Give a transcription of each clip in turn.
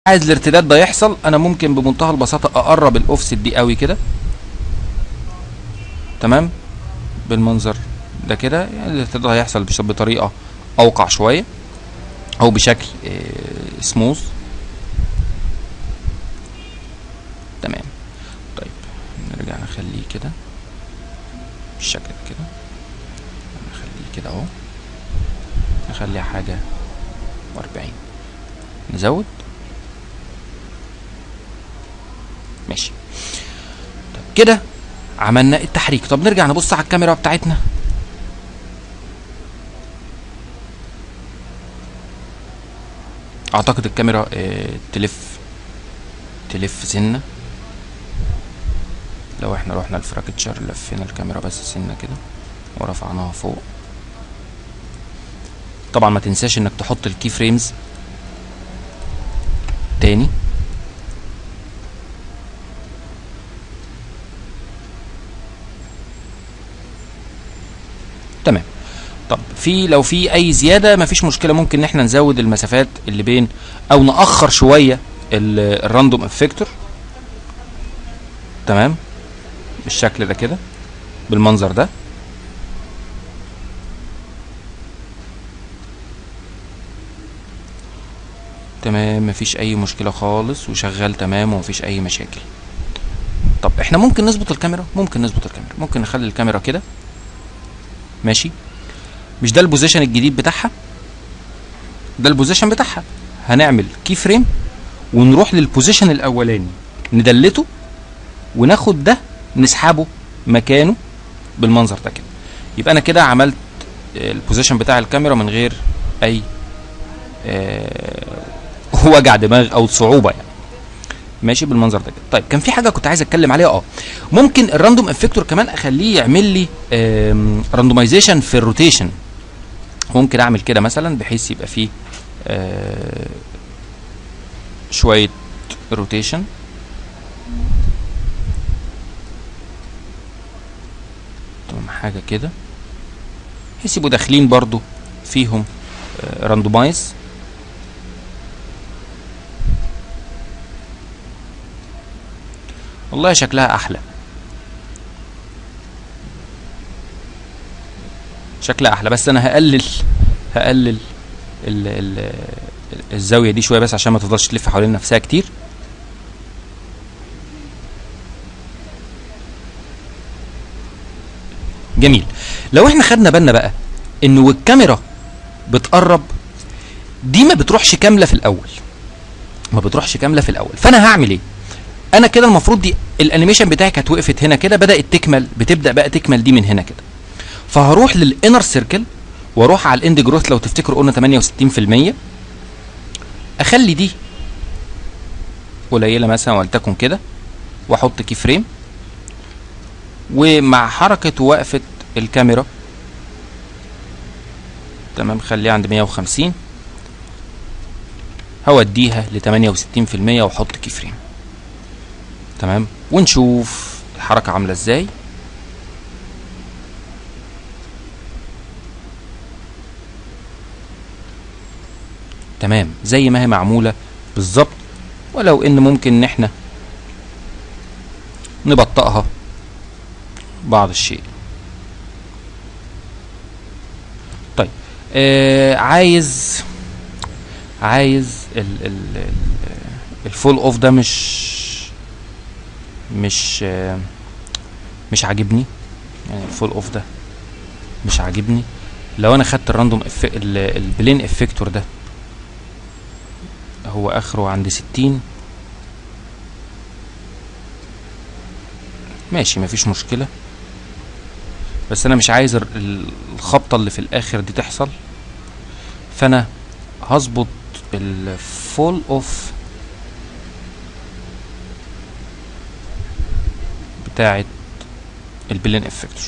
عايز الارتداد ده يحصل انا ممكن بمنتهى البساطه اقرب الاوفست دي قوي كده تمام بالمنظر ده كده يعني الارتداد هيحصل بش- بطريقه اوقع شويه او بشكل آه، سموث تمام طيب نرجع نخليه كده بالشكل ده كده نخليه كده اهو نخليها حاجه واربعين نزود ماشي طب كده عملنا التحريك طب نرجع نبص على الكاميرا بتاعتنا اعتقد الكاميرا آه، تلف تلف سنه لو احنا رحنا الفراكتشر لفينا الكاميرا بس سنه كده ورفعناها فوق طبعا ما تنساش انك تحط الكي فريمز تاني تمام طب في لو في اي زياده مفيش مشكله ممكن ان احنا نزود المسافات اللي بين او ناخر شويه ال- الراندوم افكتور تمام بالشكل ده كده بالمنظر ده تمام مفيش اي مشكله خالص وشغال تمام ومفيش اي مشاكل طب احنا ممكن نظبط الكاميرا ممكن نظبط الكاميرا ممكن نخلي الكاميرا كده ماشي مش ده البوزيشن الجديد بتاعها ده البوزيشن بتاعها هنعمل كي فريم ونروح للبوزيشن الاولاني ندلته وناخد ده نسحبه مكانه بالمنظر ده كده يبقى انا كده عملت البوزيشن بتاع الكاميرا من غير اي آه، وجع دماغ او صعوبه يعني ماشي بالمنظر ده كده طيب كان في حاجه كنت عايز اتكلم عليها اه ممكن الراندوم افكتور كمان اخليه يعمل لي راندومايزيشن في الروتيشن ممكن اعمل كده مثلا بحيث يبقى فيه آه، شويه روتيشن تمام حاجه كده بحيث يبقوا داخلين برضو فيهم راندومايز والله شكلها احلى شكلها احلى بس انا هقلل هقلل ال ال الزاويه دي شويه بس عشان ما تفضلش تلف حوالين نفسها كتير جميل لو احنا خدنا بالنا بقى ان والكاميرا بتقرب دي ما بتروحش كامله في الاول ما بتروحش كامله في الاول فانا هعمل ايه انا كده المفروض دي الانيميشن بتاعي كانت وقفت هنا كده بدات تكمل بتبدا بقى تكمل دي من هنا كده فهروح للانر سيركل واروح على الاند جروث لو تفتكروا قلنا 68% اخلي دي قليله مثلا ولتكن كده واحط كي فريم ومع حركه وقفه الكاميرا تمام خليها عند 150 هوديها ل 68% واحط كي فريم تمام ونشوف الحركه عامله ازاي تمام زي ما هي معموله بالظبط ولو ان ممكن ان احنا نبطئها بعض الشيء طيب آه عايز عايز ال ال ال الفول اوف ده مش مش آه مش عاجبني يعني الفول اوف ده مش عاجبني لو انا خدت الراندوم إف... ال- البلين افكتور ده هو اخره عند ستين ماشي مفيش مشكلة بس انا مش عايز ال- ال- الخبطة اللي في الاخر دي تحصل فانا هظبط الفول اوف بتاعت البلين افكتور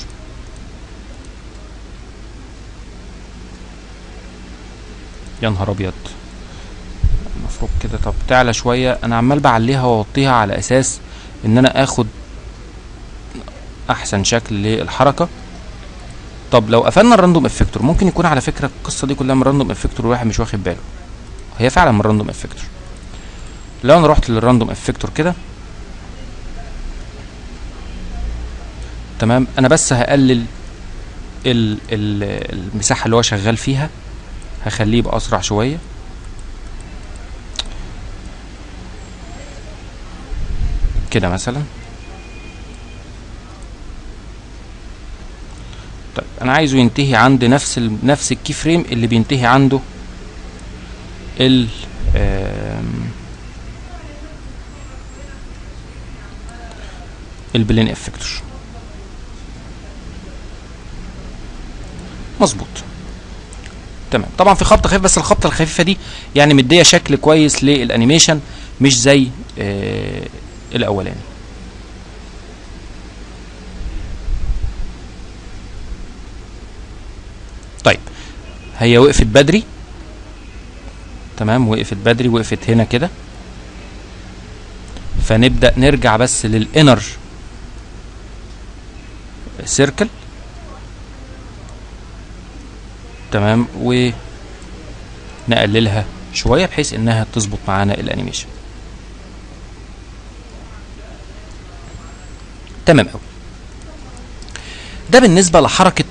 يا نهار ابيض المفروض كده طب تعلى شويه انا عمال بعليها واوطيها على اساس ان انا اخد احسن شكل للحركه طب لو قفلنا الراندوم افكتور ممكن يكون على فكره القصه دي كلها من الراندوم افكتور والواحد مش واخد باله هي فعلا من الراندوم افكتور لو انا رحت للراندوم افكتور كده تمام انا بس هقلل ال ال المساحه اللي هو شغال فيها هخليه يبقى اسرع شويه كده مثلا طيب انا عايزه ينتهي عند نفس ال... نفس الكي فريم اللي بينتهي عنده ال آم، البلين افكتور مظبوط تمام طبعا في خبطه خفيفه بس الخبطه الخفيفه دي يعني مديه شكل كويس للانيميشن مش زي آه الاولاني طيب هي وقفت بدري تمام وقفت بدري وقفت هنا كده فنبدا نرجع بس للانر سيركل تمام ونقللها شويه بحيث انها تظبط معانا الانيميشن تمام قوي ده بالنسبه لحركه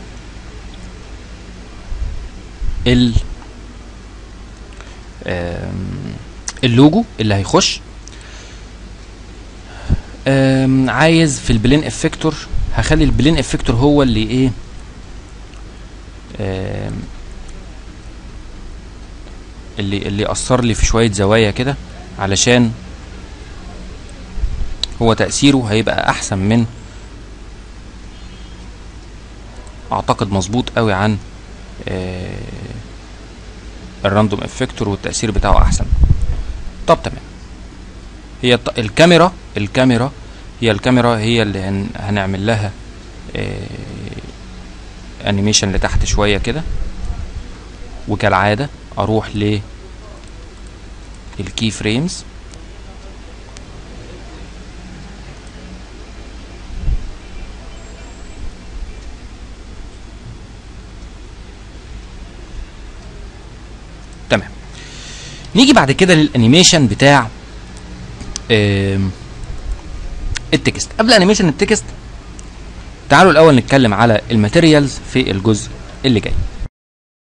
ال آم، اللوجو اللي هيخش آم، عايز في البلين افكتور هخلي البلين افكتور هو اللي ايه آم، اللي اللي اثر لي في شويه زوايا كده علشان هو تاثيره هيبقى احسن من اعتقد مظبوط قوي عن آه، الراندوم افكتور والتاثير بتاعه احسن طب تمام هي الط- الكاميرا الكاميرا هي الكاميرا هي اللي هن هنعمل لها آه، انيميشن لتحت شويه كده وكالعاده اروح ل الكي فريمز تمام نيجي بعد كده للانيميشن بتاع آم، التكست قبل انيميشن التكست تعالوا الاول نتكلم على الماتيريالز في الجزء اللي جاي